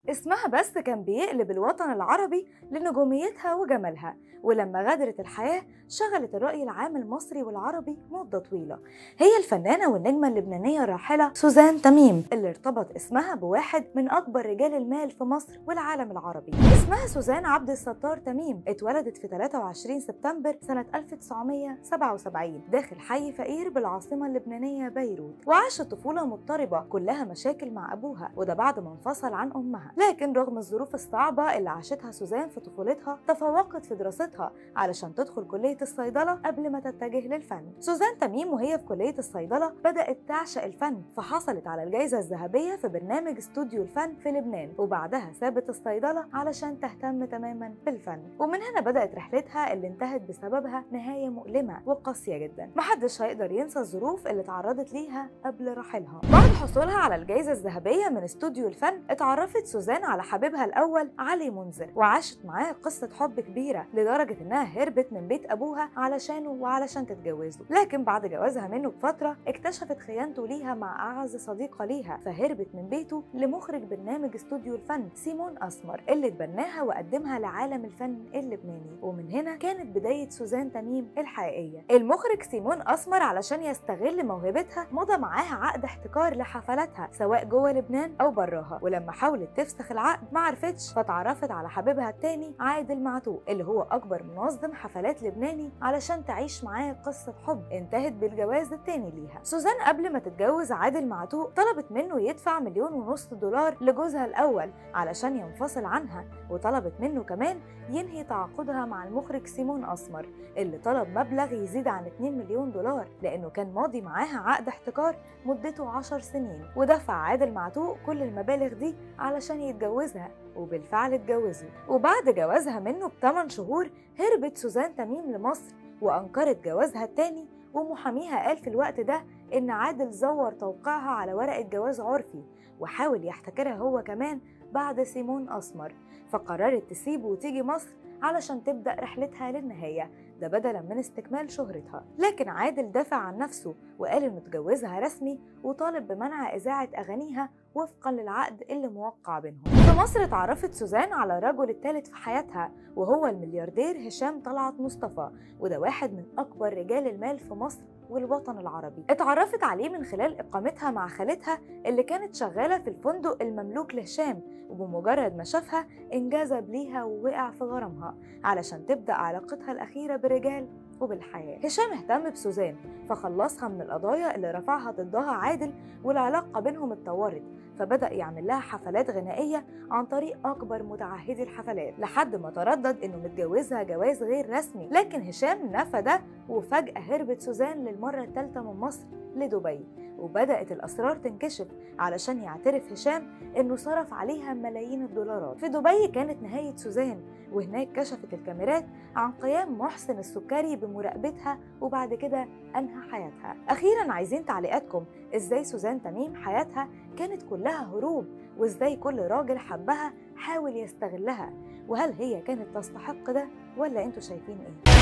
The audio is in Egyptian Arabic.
اسمها بس كان بيقلب الوطن العربي لنجوميتها وجمالها ولما غادرت الحياة شغلت الرأي العام المصري والعربي مدة طويلة هي الفنانة والنجمة اللبنانية الراحلة سوزان تميم اللي ارتبط اسمها بواحد من أكبر رجال المال في مصر والعالم العربي اسمها سوزان عبد الستار تميم اتولدت في 23 سبتمبر سنة 1977 داخل حي فقير بالعاصمة اللبنانية بيروت وعاشت طفولة مضطربة كلها مشاكل مع أبوها وده بعد ما انفصل عن أمها لكن رغم الظروف الصعبة اللي عاشتها سوزان في طفولتها تفوقت في دراستها علشان تدخل كلية الصيدلة قبل ما تتجه للفن سوزان تميم وهي في كلية الصيدلة بدأت تعشق الفن فحصلت على الجائزة الذهبية في برنامج استوديو الفن في لبنان وبعدها سابت الصيدلة علشان تهتم تماما بالفن ومن هنا بدأت رحلتها اللي انتهت بسببها نهاية مؤلمة وقاسية جدا محدش هيقدر ينسى الظروف اللي تعرضت ليها قبل رحيلها بعد حصولها على الجائزة الذهبية من استوديو الفن اتعرفت سوزان على حبيبها الأول علي منذر وعاشت معاه قصة حب كبيرة لدرجة إنها هربت من بيت أبوها علشانه وعلشان تتجوزه لكن بعد جوازها منه بفترة اكتشفت خيانته ليها مع أعز صديقة ليها فهربت من بيته لمخرج برنامج استوديو الفن سيمون أسمر اللي تبناها وقدمها لعالم الفن اللبناني ومن هنا كانت بداية سوزان تميم الحقيقية المخرج سيمون أسمر علشان يستغل موهبتها مضى معاها عقد احتكار لحفلاتها سواء جوه لبنان أو براها ولما حاولت تفسخ العقد ما عرفتش فتعرفت على حبيبها التاني عادل معتوق اللي هو أكبر منظم حفلات لبناني علشان تعيش معاه قصة حب انتهت بالجواز التاني ليها سوزان قبل ما تتجوز عادل معتوق طلبت منه يدفع مليون ونص دولار لجوزها الأول علشان ينفصل عنها وطلبت منه كمان ينهي تعاقدها مع المخرج سيمون أسمر اللي طلب مبلغ يزيد عن 2 مليون دولار لأنه كان ماضي معاها عقد احتكار مدته 10 سنين ودفع عادل معتوق كل المبالغ دي علشان يتجوزها وبالفعل اتجوزوا وبعد جوازها منه بثمان شهور هربت سوزان تميم لمصر وأنكرت جوازها التاني ومحاميها قال في الوقت ده إن عادل زور توقيعها على ورقة جواز عرفي وحاول يحتكرها هو كمان بعد سيمون أسمر فقررت تسيبه وتيجي مصر علشان تبدأ رحلتها للنهاية ده بدلا من استكمال شهرتها لكن عادل دافع عن نفسه وقال انه اتجوزها رسمي وطالب بمنع اذاعه اغانيها وفقا للعقد اللي موقع بينهم في مصر اتعرفت سوزان على الرجل الثالث في حياتها وهو الملياردير هشام طلعت مصطفى وده واحد من اكبر رجال المال في مصر والوطن العربي اتعرفت عليه من خلال اقامتها مع خالتها اللي كانت شغاله في الفندق المملوك لهشام وبمجرد ما شافها انجذب ليها ووقع في غرامها علشان تبدا علاقتها الاخيره بالرجال وبالحياة هشام اهتم بسوزان فخلصها من القضايا اللي رفعها ضدها عادل والعلاقة بينهم اتطورت فبدأ يعمل لها حفلات غنائية عن طريق أكبر متعهدي الحفلات لحد ما تردد إنه متجوزها جواز غير رسمي لكن هشام نفى ده وفجأة هربت سوزان للمرة الثالثة من مصر لدبي وبدأت الأسرار تنكشف علشان يعترف هشام إنه صرف عليها ملايين الدولارات في دبي كانت نهاية سوزان وهناك كشفت الكاميرات عن قيام محسن السكري بمراقبتها وبعد كده أنهى حياتها أخيرا عايزين تعليقاتكم إزاي سوزان تميم حياتها كانت كلها هروب وإزاي كل راجل حبها حاول يستغلها وهل هي كانت تستحق ده ولا انتوا شايفين ايه